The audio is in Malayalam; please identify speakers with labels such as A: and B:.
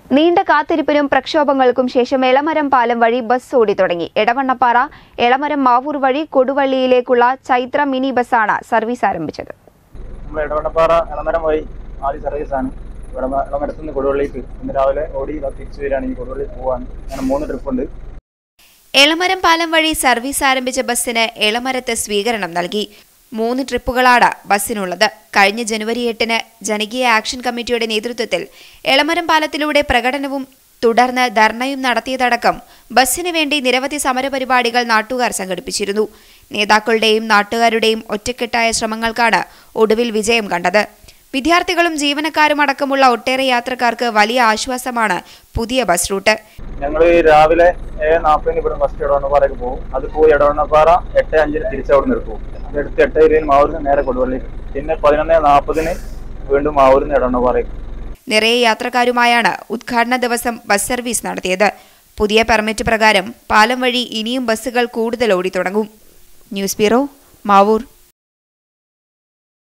A: നീണ്ട കാത്തിരിപ്പിനും പ്രക്ഷോഭങ്ങൾക്കും ശേഷം എളമരം പാലം വഴി ബസ് ഓടി തുടങ്ങി എടവണ്ണപ്പാറ എളമരം മാവൂർ വഴി കൊടുവള്ളിയിലേക്കുള്ള ചൈത്ര മിനി ബസ്സാണ് സർവീസ് ആരംഭിച്ചത്
B: നമ്മൾ ഇടവണ്ണപ്പാറ ഇളമരം വഴി ആദ്യ സർവീസാണ് ഇവിടെ ഇളമരത്ത് നിന്ന് കൊടുവള്ളിക്ക് ഇന്ന് രാവിലെ ഓടി ഇതാ തിരിച്ചു വരികയാണ് ഈ കൊടുവള്ളി പോകാൻ അങ്ങനെ മൂന്ന് ട്രിപ്പ് ഉണ്ട്
A: എളമരം പാലം വഴി സർവീസ് ആരംഭിച്ച ബസ്സിന് എളമരത്ത് സ്വീകരണം നൽകി മൂന്ന് ട്രിപ്പുകളാണ് ബസ്സിനുള്ളത് കഴിഞ്ഞ ജനുവരി എട്ടിന് ജനകീയ ആക്ഷൻ കമ്മിറ്റിയുടെ നേതൃത്വത്തിൽ എളമരം പാലത്തിലൂടെ പ്രകടനവും തുടർന്ന് ധർണയും നടത്തിയതടക്കം ബസ്സിന് വേണ്ടി നിരവധി സമരപരിപാടികൾ നാട്ടുകാർ സംഘടിപ്പിച്ചിരുന്നു നേതാക്കളുടെയും നാട്ടുകാരുടെയും ഒറ്റക്കെട്ടായ ശ്രമങ്ങൾക്കാണ് ഒടുവിൽ വിജയം കണ്ടത് വിദ്യാർത്ഥികളും ജീവനക്കാരും അടക്കമുള്ള ഒട്ടേറെ യാത്രക്കാർക്ക് വലിയ ആശ്വാസമാണ് പുതിയ ബസ് റൂട്ട്
B: ഞങ്ങൾ രാവിലെ ഏഴ് നാൽപ്പതിന് ഇവിടെ ഫസ്റ്റ് ഇടവണ്ണപ്പാറയ്ക്ക് പോകും അത് പോയി ഇടവണ്ണപ്പാറ എട്ട് അഞ്ചിന് തിരിച്ചവിടെ നിർത്തും അതെടുത്ത് എട്ട് ഇരുപതിന് മാവൂരിന് നേരെ കൊടുവള്ളിക്ക് പിന്നെ പതിനൊന്ന് നാൽപ്പതിന് വീണ്ടും മാവൂരിന്ന് ഇടവണ്ണപ്പാറയ്ക്ക്
A: നിറയെ യാത്രക്കാരുമായാണ് ഉദ്ഘാടന ദിവസം ബസ് സർവീസ് നടത്തിയത് പുതിയ പെർമിറ്റ് പ്രകാരം പാലം വഴി ഇനിയും ബസ്സുകൾ കൂടുതൽ ഓടിത്തുടങ്ങും ന്യൂസ് ബ്യൂറോ മാവൂർ